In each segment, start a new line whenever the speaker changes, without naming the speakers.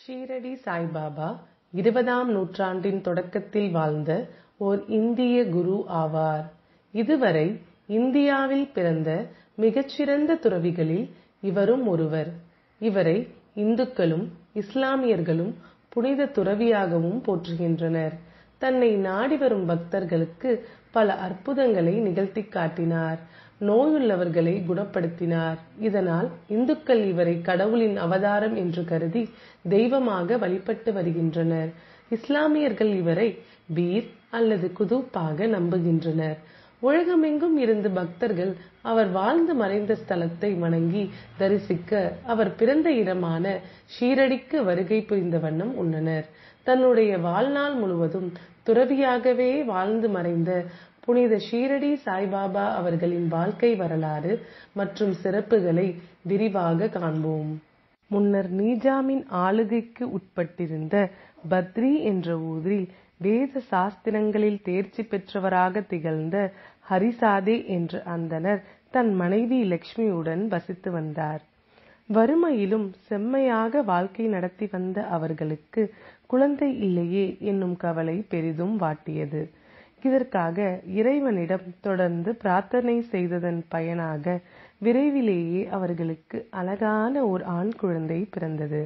ஷீரடி சாய்பாபா இருபதாம் நூற்றாண்டின் தொடக்கத்தில் வாழ்ந்த ஓர் இந்திய குரு ஆவார். இதுவரை இந்தியாவில் பிறந்த மிகச்சிறந்த துறவிகளில் இவரும் ஒருவர். இவரை இந்துக்களும் இஸ்லாமியர்களும் புனித துறவியாகவும் போற்றுகின்றனர். தன்னை நாடி வரும் பக்தர்களுக்கு பல அற்புதங்களை நிகழ்த்திக் காட்டினார். நோயுள்ளவர்களை குணப்படுத்தினார். இதனால் இந்துக்கள் இவரை கடவுளின் அவதாரம் என்று கருதி தெய்வமாக வழிபட்டு வருகின்றனர். இஸ்லாமியர்கள் இவரை பீர் அல்லது குதூப்பாக நம்புகின்றனர். உலகமெங்கும் இருந்து பக்தர்கள் அவர் வாழ்ந்து மறைந்த ஸ்தலத்தை வணங்கி தரிசிக்க அவர் பிறந்த இடமான ஷீரடிக்கு வருகை புரிந்த வண்ணம் உள்ளனர். தன்னுடைய வாழ்நாள் முழுவதும் துறவியாகவே வாழ்ந்து மறைந்த புனித ஷீரடி சாய்பாபா அவர்களின் வாழ்க்கை வரலாறு மற்றும் சிறப்புகளை விரிவாக காண்போம். முன்னர் நிஜாமின் ஆளுகைக்கு உட்பட்டிருந்த பத்ரி என்ற ஊரில் வேத சாஸ்திரங்களில் தேர்ச்சி பெற்றவராக திகழ்ந்த ஹரிசாதே என்ற அந்தணர் தன் மனைவி லட்சுமியுடன் வசித்து வந்தார். வறுமையிலும் செம்மையாக வாழ்க்கை நடத்தி வந்த அவர்களுக்கு குழந்தை இல்லையே என்னும் கவலை பெரிதும் வாட்டியது. இதற்காக இறைவனிடம் தொடர்ந்து பிரார்த்தனை செய்ததன் பயனாக விரைவிலேயே அவர்களுக்கு அழகான ஓர் ஆண் குழந்தை பிறந்தது.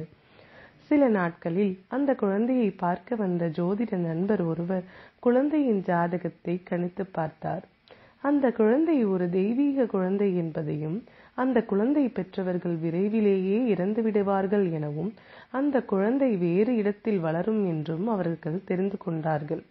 சில நாட்களில் அந்த குழந்தையை பார்க்க வந்த ஜோதிட நண்பர் ஒருவர் குழந்தையின் ஜாதகத்தை கணித்துப் பார்த்தார். அந்த குழந்தை ஒரு தெய்வீக குழந்தை என்பதையும் அந்த குழந்தை பெற்றவர்கள் விரைவிலேயே இறந்து விடுவார்கள் எனவும் அந்த குழந்தை வேறு இடத்தில் வளரும் என்றும் அவர்கள் தெரிந்து கொண்டார்கள்.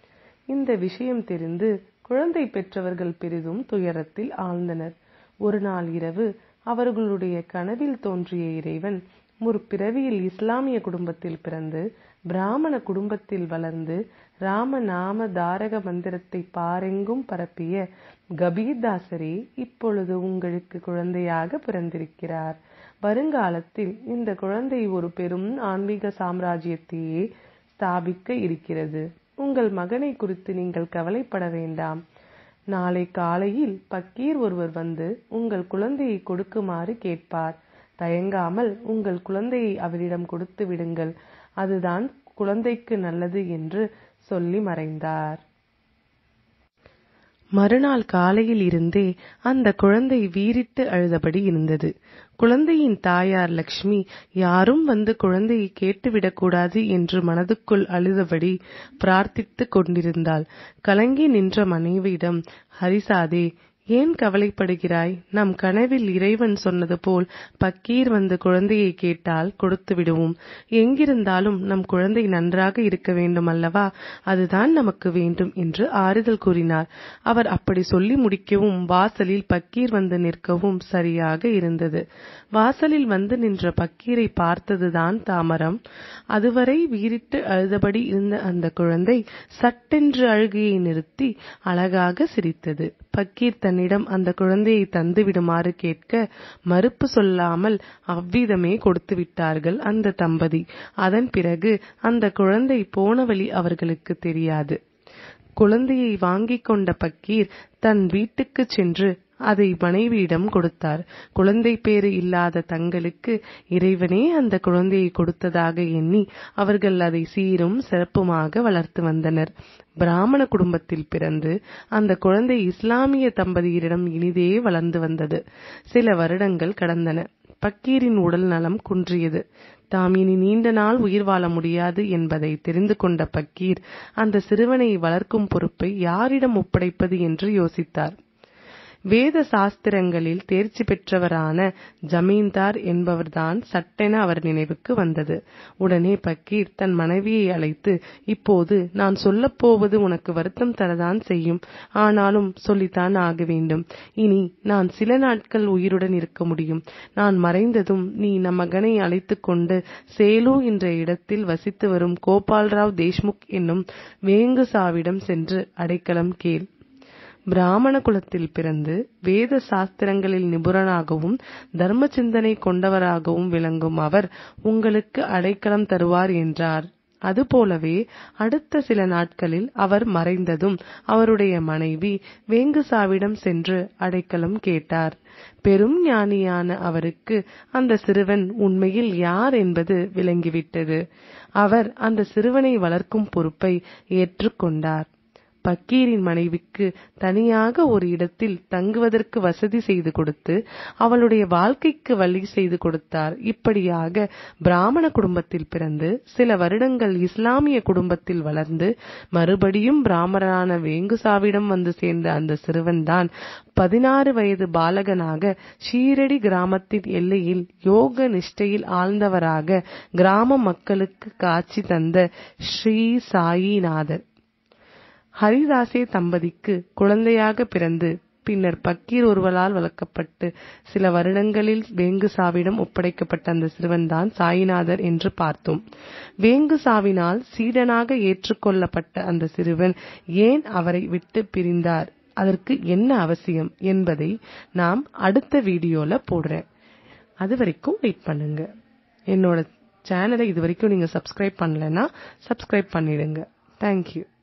இந்த விஷயம் தெரிந்து குழந்தை பெற்றவர்கள் பெரிதும் துயரத்தில் ஆழ்ந்தனர். ஒரு நாள் இரவு அவர்களுடைய கனவில் தோன்றிய இறைவன் முற்பிறவியில் இஸ்லாமிய குடும்பத்தில் பிறந்து பிராமண குடும்பத்தில் வளர்ந்து ராம நாம தாரக மந்திரத்தை பாரெங்கும் பரப்பிய கபீர்தாசரே இப்பொழுது உங்களுக்கு குழந்தையாக பிறந்திருக்கிறார். வருங்காலத்தில் இந்த குழந்தை ஒரு பெரும் ஆன்மீக சாம்ராஜ்யத்தையே ஸ்தாபிக்க இருக்கிறது. உங்கள் மகனை குறித்து நீங்கள் கவலைப்பட வேண்டாம். நாளை காலையில் பக்கீர் ஒருவர் வந்து உங்கள் குழந்தையை கொடுக்குமாறு கேட்பார். தயங்காமல் உங்கள் குழந்தையை அவரிடம் கொடுத்து விடுங்கள். அதுதான் குழந்தைக்கு நல்லது என்று சொல்லி மறைந்தார். மறுநாள் காலையில் இருந்தே அந்த குழந்தை வீறிட்டு அழுதபடி இருந்தது. குழந்தையின் தாயார் லட்சுமி யாரும் வந்து குழந்தையை கேட்டுவிடக் கூடாது என்று மனதுக்குள் அழுதபடி பிரார்த்தித்துக் கொண்டிருந்தாள். கலங்கி நின்ற மனைவியிடம் ஹரிசாதே ஏன் கவலைப்படுகிறாய்? நம் கனவில் இறைவன் சொன்னது போல் பக்கீர் வந்து குழந்தையை கேட்டால் கொடுத்து விடுவோம். எங்கிருந்தாலும் நம் குழந்தை நன்றாக இருக்க வேண்டும் அல்லவா? அதுதான் நமக்கு வேண்டும் என்று ஆறுதல் கூறினார். அவர் அப்படி சொல்லி முடிக்கவும் வாசலில் பக்கீர் வந்து நிற்கவும் சரியாக இருந்தது. வாசலில் வந்து நின்ற பக்கீரை பார்த்ததுதான் தாமதம். அதுவரை வீறிட்டு அழுதபடி இருந்த அந்த குழந்தை சட்டென்று அழுகையை நிறுத்தி அழகாக சிரித்தது. பக்கீர் தன்னிடம் அந்த குழந்தையை தந்து விடுமாறு கேட்க மறுப்பு சொல்லாமல் அவ்விதமே கொடுத்துவிட்டார்கள் அந்த தம்பதி. அதன் பிறகு அந்த குழந்தை போன வழி அவர்களுக்கு தெரியாது. குழந்தையை வாங்கிக் கொண்ட பக்கீர் தன் வீட்டுக்குச் சென்று அதை மனைவியிடம் கொடுத்தார். குழந்தை பேறு இல்லாத தங்களுக்கு இறைவனே அந்த குழந்தையை கொடுத்ததாக எண்ணி அவர்கள் அதை சீரும் சிறப்புமாக வளர்த்து வந்தனர். பிராமண குடும்பத்தில் பிறந்து அந்த குழந்தை இஸ்லாமிய தம்பதியரிடம் இனிதே வளர்ந்து வந்தது. சில வருடங்கள் கடந்தன. பக்கீரின் உடல் நலம் குன்றியது. தாம் இனி நீண்ட நாள் உயிர் வாழ முடியாது என்பதை தெரிந்து கொண்ட பக்கீர் அந்த சிறுவனை வளர்க்கும் பொறுப்பை யாரிடம் ஒப்படைப்பது என்று யோசித்தார். வேத சாஸ்திரங்களில் தேர்ச்சி பெற்றவரான ஜமீன்தார் என்பவர்தான் சட்டென அவர் நினைவுக்கு வந்தது. உடனே பக்கீர் தன் மனைவியை அழைத்து இப்போது நான் சொல்லப் போவது உனக்கு வருத்தம் தரத்தான் செய்யும். ஆனாலும் சொல்லித்தான் ஆக வேண்டும். இனி நான் சில நாட்கள் உயிருடன் இருக்க முடியும். நான் மறைந்ததும் நீ நம் மகனை அழைத்துக் கொண்டு சேலூ என்ற இடத்தில் வசித்து வரும் கோபால்ராவ் தேஷ்முக் என்னும் வேங்குசாவிடம் சென்று அடைக்கலம் கேள். பிராமண குலத்தில் பிறந்து வேத சாஸ்திரங்களில் நிபுணராகவும் தர்ம சிந்தனை கொண்டவராகவும் விளங்கும் அவர் உங்களுக்கு அடைக்கலம் தருவார் என்றார். அதுபோலவே அடுத்த சில நாட்களில் அவர் மறைந்ததும் அவருடைய மனைவி வேங்குசாவிடம் சென்று அடைக்கலம் கேட்டார் பெரும் ஞானியான அவருக்கு அந்த சிறுவன் உண்மையில் யார் என்பது விளங்கிவிட்டது அவர் அந்த சிறுவனை வளர்க்கும் பொறுப்பை ஏற்றுக்கொண்டார் பக்கீரின் மனைவிக்கு தனியாக ஒரு இடத்தில் தங்குவதற்கு வசதி செய்து கொடுத்து அவளுடைய வாழ்க்கைக்கு வழி செய்து கொடுத்தார் இப்படியாக பிராமண குடும்பத்தில் பிறந்து சில வருடங்கள் இஸ்லாமிய குடும்பத்தில் வளர்ந்து மறுபடியும் பிராமணரான வேங்குசாவிடம் வந்து சேர்ந்த அந்த சிறுவன்தான் பதினாறு வயது பாலகனாக ஷீரடி கிராமத்தின் எல்லையில் யோக நிஷ்டையில் ஆழ்ந்தவராக கிராம மக்களுக்கு காட்சி தந்த ஸ்ரீ சாயிநாதர் ஹரிதாசே தம்பதிக்கு குழந்தையாக பிறந்து பின்னர் பக்கீர் ஒருவரால் வளர்க்கப்பட்டு சில வருடங்களில் வேங்குசாவிடம் ஒப்படைக்கப்பட்ட அந்த சிறுவன்தான் சாயிநாதர் என்று பார்த்தோம் வேங்குசாவினால் சீடனாக ஏற்றுக்கொள்ளப்பட்ட அந்த சிறுவன் ஏன் அவரை விட்டு பிரிந்தார் அதற்கு என்ன அவசியம் என்பதை நாம் அடுத்த வீடியோல போடுறேன் அது வரைக்கும் வெயிட் பண்ணுங்க என்னோட சேனலை இது வரைக்கும் நீங்க சப்ஸ்கிரைப் பண்ணலைன்னா சப்ஸ்கிரைப் பண்ணிடுங்க தேங்க்யூ